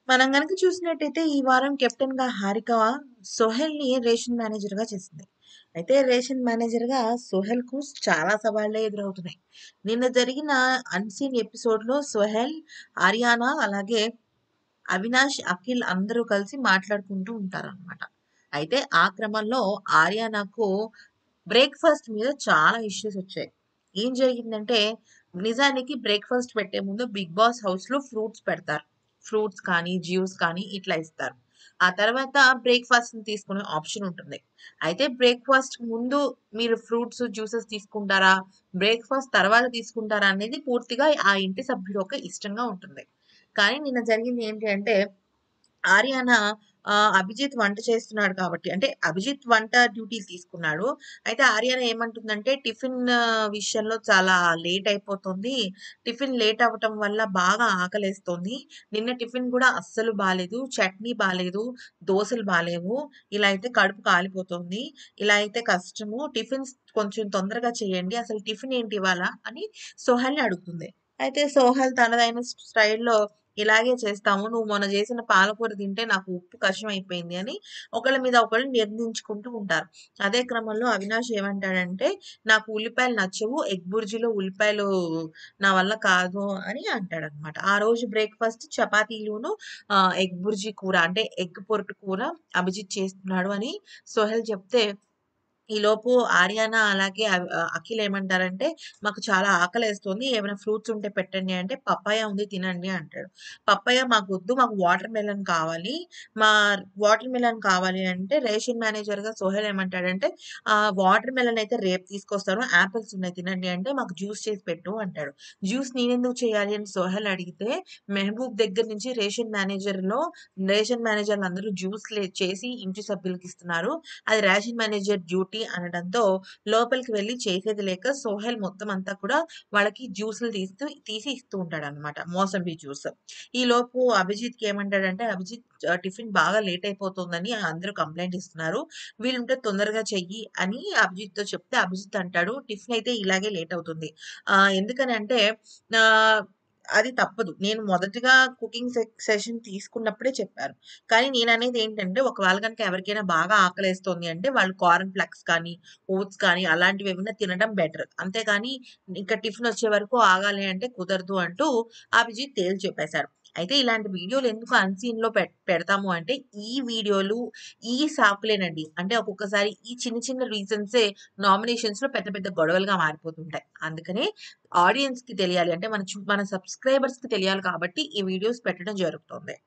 మనం గనక చూసినట్టయితే ఈ వారం కెప్టెన్‌గా హారిక సోహెల్‌ని రేషన్ మేనేజర్‌గా చేసింది. అయితే రేషన్ మేనేజర్‌గా సోహెల్‌కు చాలా సవాళ్లే ఎదురవుతున్నాయి. నిన్న జరిగిన అన్‌సీన్ ఎపిసోడ్‌లో సోహెల్, ఆరియానా అలాగే అవినాష్, అఖిల్ అందరూ కలిసి మాట్లాడుకుంటూ ఉంటారనమాట. అయితే ఆ క్రమంలో ఆర్యానాకు బ్రేక్‌ఫాస్ట్ మీద చాలా ఇష్యూస్ వచ్చాయి. ఏం జరిగిందంటే నిజానికి బ్రేక్‌ఫాస్ట్ పెట్టే ముందు బిగ్ బాస్ హౌస్‌లో ఫ్రూట్స్ పెడతారు. ఫ్రూట్స్ కానీ, జ్యూస్ కానీ ఇట్లా ఇస్తారు. ఆ తర్వాత బ్రేక్‌ఫాస్ట్‌ని తీసుకునే ఆప్షన్ ఉంటుంది. అయితే బ్రేక్‌ఫాస్ట్‌కి ముందు మీరు ఫ్రూట్స్, జ్యూసెస్ తీసుకుంటారా? బ్రేక్‌ఫాస్ట్ తర్వాత తీసుకుంటారా? అనేది పూర్తిగా ఆ ఇంటి సభ్యుడు యొక్క ఇష్టంగా ఉంటుంది. కానీ నిన్న జరిగింది ఏంటి అంటే ఆర్యానా ఆహ్, అభిజిత్ వంట చేస్తున్నాడు కాబట్టి అంటే అభిజిత్ వంట డ్యూటీ తీసుకున్నాడు. అయితే ఆర్యానా ఏమంటుందంటే టిఫిన్ విషయంలో చాలా లేట్ అయిపోతుంది. టిఫిన్ లేట్ అవ్వటం వల్ల బాగా ఆకలేస్తోంది. నిన్న టిఫిన్ కూడా అస్సలు బాలేదు. చట్నీ బాలేదు. దోసలు బాలేవు. ఇలా అయితే కడుపు కాలిపోతుంది. ఇలా అయితే కష్టము. టిఫిన్స్ కొంచెం తొందరగా చేయండి. అసలు టిఫిన్ ఏంటి ఇవాళ అని సోహెల్‌ని అడుగుతుంది. అయితే సోహెల్ తనదైన స్ స్టైల్‌లో ఇలాగే చేస్తాము. నువ్వు మొన్న చేసిన పాలకూర తింటే నాకు ఉప్పు కషం అయిపోయింది అని ఒకళ్ళ మీద ఒకళ్ళు నిందించుకుంటూ ఉంటారు. అదే క్రమంలో అవినాష్ ఏమంటాడంటే నాకు ఉల్లిపాయలు నచ్చవు. ఎగ్ బుర్జీలో ఉల్లిపాయలు నా వల్ల కాదు అని అంటాడనమాట. ఆ రోజు బ్రేక్‌ఫాస్ట్ చపాతీలును ఆహ్, ఎగ్ బుర్జీ కూర అంటే ఎగ్ పొరటు కూర అభిజిత్ చేస్తున్నాడు అని సోహెల్ చెప్తే ఈలోపు ఆర్యానా అలాగే అవ్ ఆహ్, అఖిల్ ఏమంటారంటే మాకు చాలా ఆకలేస్తోంది. ఏమైనా ఫ్రూట్స్ ఉంటే పెట్టండి అంటే పపాయ ఉంది తినండి అంటాడు. పపాయ మాకొద్దు మాకు వాటర్ మెలన్ కావాలి. మా వాటర్ మెలన్ కావాలి అంటే రేషన్ మేనేజర్‌గా సోహెల్ ఏమంటాడంటే ఆహ్, వాటర్ మెలన్ అయితే రేపు తీసుకొస్తాను. యాపిల్స్ ఉన్నాయి తినండి అంటే మాకు జ్యూస్ చేసి పెట్టు అంటాడు. జ్యూస్ నేనెందుకు చేయాలి అని సోహెల్ అడిగితే మెహబూబ్ దగ్గర నుంచి రేషన్ మేనేజర్‌లో రేషన్ మేనేజర్‌లందరూ జ్యూస్‌లే చేసి ఇంటి సభ్యులకి ఇస్తున్నారు. అది రేషన్ మేనేజర్ డ్యూటీ అనడంతో లోపలికి వెళ్లి చేసేది లేక సోహెల్ మొత్తం అంతా కూడా వాళ్ళకి జ్యూస్‌లు తీస్తూ తీసి ఇస్తూ ఉంటాడనమాట. మోసంబి జ్యూస్. ఈలోపు అభిజిత్‌కి ఏమంటాడంటే అభిజిత్ ఆహ్, టిఫిన్ బాగా లేట్ అయిపోతుందని అందరూ కంప్లెయింట్ ఇస్తున్నారు. వీలుంటే తొందరగా చెయ్యి అని అభిజిత్‌తో చెప్తే అభిజిత్ అంటాడు టిఫిన్ అయితే ఇలాగే లేట్ అవుతుంది. ఆహ్, ఎందుకనంటే ఆహ్, అది తప్పదు. నేను మొదటగా కుకింగ్ సె సెషన్ తీసుకున్నప్పుడే చెప్పారు. కానీ నేననేది ఏంటంటే ఒకవేళ గనుక ఎవరికైనా బాగా ఆకలేస్తోంది అంటే వాళ్ళు కార్న్ ఫ్లెక్స్ కానీ, ఓట్స్ కానీ అలాంటివి ఏమన్నా తినడం బెటర్. అంతేగాని ఇంకా టిఫిన్ వచ్చే వరకు ఆగాలి అంటే కుదరదు అంటూ అభిజిత్ తేల్చి చెప్పేసాడు. అయితే ఇలాంటి వీడియోలు ఎందుకు అన్‌సీన్‌లో పె పెడతాము అంటే ఈ వీడియోలు, ఈ సాకులేనండి. అంటే ఒక్కొక్కసారి ఈ చిన్న చిన్న రీజన్సే నామినేషన్స్‌లో పెద్ద పెద్ద గొడవలుగా మారిపోతుంటాయి. అందుకనే ఆడియన్స్‌కి తెలియాలి అంటే మన చు మన సబ్‌స్క్రైబర్స్‌కి తెలియాలి కాబట్టి ఈ వీడియోస్ పెట్టడం జరుగుతోంది.